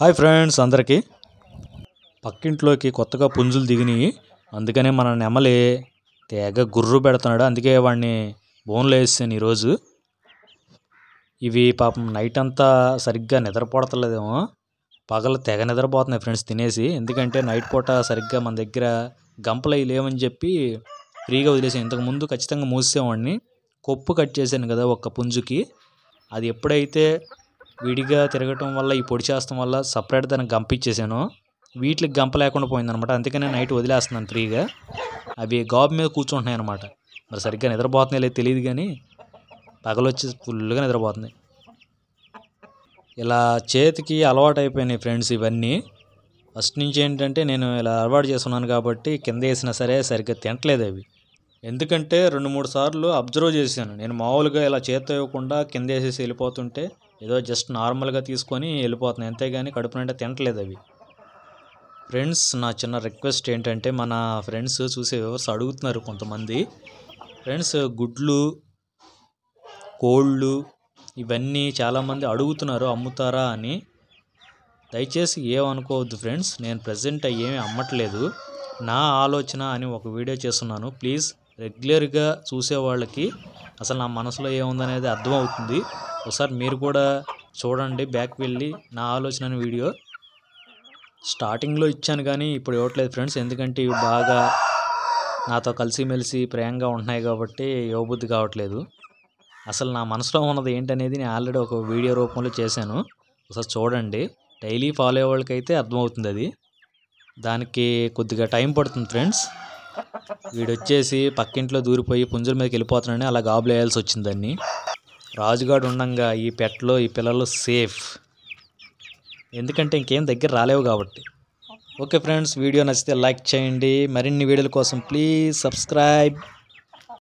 hi friends అందరికీ పక్కింట్లోకి కొత్తగా పుంజులు దిగినాయి అందుకనే మన నెమలి తెగ గుర్రు పెడుతున్నాడు అందుకే వాడిని బోన్లో వేసాను ఈరోజు ఇవి పాపం నైట్ అంతా సరిగ్గా నిద్రపోడతలేదేమో పగలు తెగ నిద్రపోతున్నాయి ఫ్రెండ్స్ తినేసి ఎందుకంటే నైట్ పూట సరిగ్గా మన దగ్గర గంపలు అవి లేవని చెప్పి ఫ్రీగా వదిలేసాను ఇంతకు ముందు ఖచ్చితంగా మూసేవాడిని కొప్పు కట్ చేశాను కదా ఒక్క పుంజుకి అది ఎప్పుడైతే విడిగా తిరగటం వల్ల ఈ పొడి చేస్తాం వల్ల సపరేట్ దానికి గంప ఇచ్చేసాను వీటికి గంప లేకుండా పోయిందనమాట అందుకనే నైట్ వదిలేస్తున్నాను ఫ్రీగా అవి గాబు మీద కూర్చుంటున్నాయి అనమాట మరి సరిగ్గా నిద్రపోతున్నాయి లేదు తెలియదు కానీ పగలొచ్చి ఫుల్గా నిద్రపోతున్నాయి ఇలా చేతికి అలవాటు అయిపోయినాయి ఫ్రెండ్స్ ఇవన్నీ ఫస్ట్ నుంచి ఏంటంటే నేను ఇలా అలవాటు చేస్తున్నాను కాబట్టి కింద వేసినా సరే సరిగ్గా తినట్లేదు అవి ఎందుకంటే రెండు మూడు సార్లు అబ్జర్వ్ చేశాను నేను మామూలుగా ఇలా చేత్తో ఇవ్వకుండా కింద వేసేసి వెళ్ళిపోతుంటే ఏదో జస్ట్ నార్మల్గా తీసుకొని వెళ్ళిపోతున్నాయి అంతేగాని కడుపు నిండా తినట్లేదు అవి ఫ్రెండ్స్ నా చిన్న రిక్వెస్ట్ ఏంటంటే మన ఫ్రెండ్స్ చూసే వ్యూవర్స్ అడుగుతున్నారు కొంతమంది ఫ్రెండ్స్ గుడ్లు కోళ్ళు ఇవన్నీ చాలామంది అడుగుతున్నారు అమ్ముతారా అని దయచేసి ఏమనుకోవద్దు ఫ్రెండ్స్ నేను ప్రజెంట్ ఏమీ అమ్మట్లేదు నా ఆలోచన అని ఒక వీడియో చేస్తున్నాను ప్లీజ్ రెగ్యులర్గా చూసే వాళ్ళకి అసలు నా మనసులో ఏముందనేది అర్థమవుతుంది ఒకసారి మీరు కూడా చూడండి బ్యాక్ వెళ్ళి నా ఆలోచన అనే వీడియో స్టార్టింగ్లో ఇచ్చాను కానీ ఇప్పుడు ఇవ్వట్లేదు ఫ్రెండ్స్ ఎందుకంటే ఇవి బాగా నాతో కలిసిమెలిసి ప్రేమగా ఉంటున్నాయి కాబట్టి ఇవ్వబుద్ధి కావట్లేదు అసలు నా మనసులో ఉన్నది ఏంటనేది నేను ఆల్రెడీ ఒక వీడియో రూపంలో చేశాను ఒకసారి చూడండి డైలీ ఫాలో అయ్యే వాళ్ళకైతే అర్థమవుతుంది అది దానికి కొద్దిగా టైం పడుతుంది ఫ్రెండ్స్ వీడు వచ్చేసి పక్కింట్లో దూరిపోయి పుంజుల మీదకి వెళ్ళిపోతున్నాడని అలా గాబులు వేయాల్సి వచ్చింది దాన్ని రాజుగాడు ఉండంగా ఈ పెట్లో ఈ పిల్లలు సేఫ్ ఎందుకంటే ఇంకేం దగ్గర రాలేవు కాబట్టి ఓకే ఫ్రెండ్స్ వీడియో నచ్చితే లైక్ చేయండి మరిన్ని వీడియోల కోసం ప్లీజ్ సబ్స్క్రైబ్